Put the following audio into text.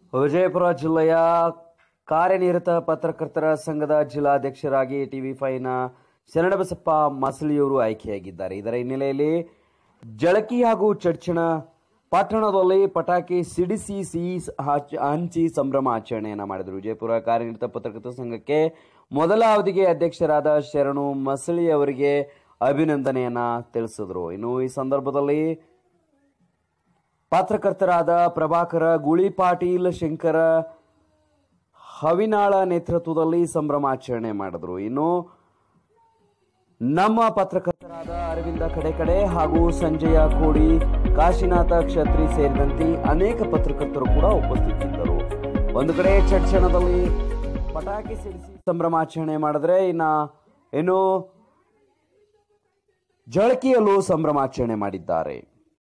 ವಿಜಯಪುರ ಜಿಲ್ಲೆಯ ಕಾರ್ಯನಿರತ ಪತ್ರಕರ್ತರ ಸಂಘದ ಜಿಲ್ಲಾಧ್ಯಕ್ಷರಾಗಿ ಟಿವಿ ಫೈವ್ನ ಶರಣಬಸಪ್ಪ ಮಸಳಿಯವರು ಆಯ್ಕೆಯಾಗಿದ್ದಾರೆ ಇದರ ಹಿನ್ನೆಲೆಯಲ್ಲಿ ಜಳಕಿ ಹಾಗೂ ಚಡ್ಚಣ ಪಟ್ಟಣದಲ್ಲಿ ಪಟಾಕಿ ಸಿಡಿಸಿ ಸಿಹಿ ಹಚ್- ಹಂಚಿ ಸಂಭ್ರಮ ಆಚರಣೆಯನ್ನ ಮಾಡಿದರು ವಿಜಯಪುರ ಕಾರ್ಯನಿರತ ಪತ್ರಕರ್ತರ ಸಂಘಕ್ಕೆ ಮೊದಲ ಅವಧಿಗೆ ಅಧ್ಯಕ್ಷರಾದ ಶರಣು ಮಸಳಿ ಅವರಿಗೆ ಅಭಿನಂದನೆಯನ್ನ ತಿಳಿಸಿದ್ರು ಇನ್ನು ಈ ಸಂದರ್ಭದಲ್ಲಿ ಪತ್ರಕರ್ತರಾದ ಪ್ರಭಾಕರ ಗುಳಿ ಪಾಟೀಲ್ ಶಂಕರ ಹವಿನಾಳ ನೇತೃತ್ವದಲ್ಲಿ ಸಂಭ್ರಮಾಚರಣೆ ಮಾಡಿದ್ರು ಇನ್ನು ನಮ್ಮ ಪತ್ರಕರ್ತರಾದ ಅರವಿಂದ ಕಡೆಕಡೆ ಹಾಗೂ ಸಂಜಯ ಕೋಡಿ ಕಾಶಿನಾಥ ಕ್ಷತ್ರಿ ಸೇರಿದಂತೆ ಅನೇಕ ಪತ್ರಕರ್ತರು ಕೂಡ ಉಪಸ್ಥಿತರಿದ್ದರು ಒಂದು ಕಡೆ ಚಡ್ಚಣದಲ್ಲಿ ಪಟಾಕಿ ಸಿಡಿಸಿ ಸಂಭ್ರಮಾಚರಣೆ ಮಾಡಿದ್ರೆ ಇನ್ನ ಇನ್ನು ಜಳಕಿಯಲ್ಲೂ ಸಂಭ್ರಮಾಚರಣೆ ಮಾಡಿದ್ದಾರೆ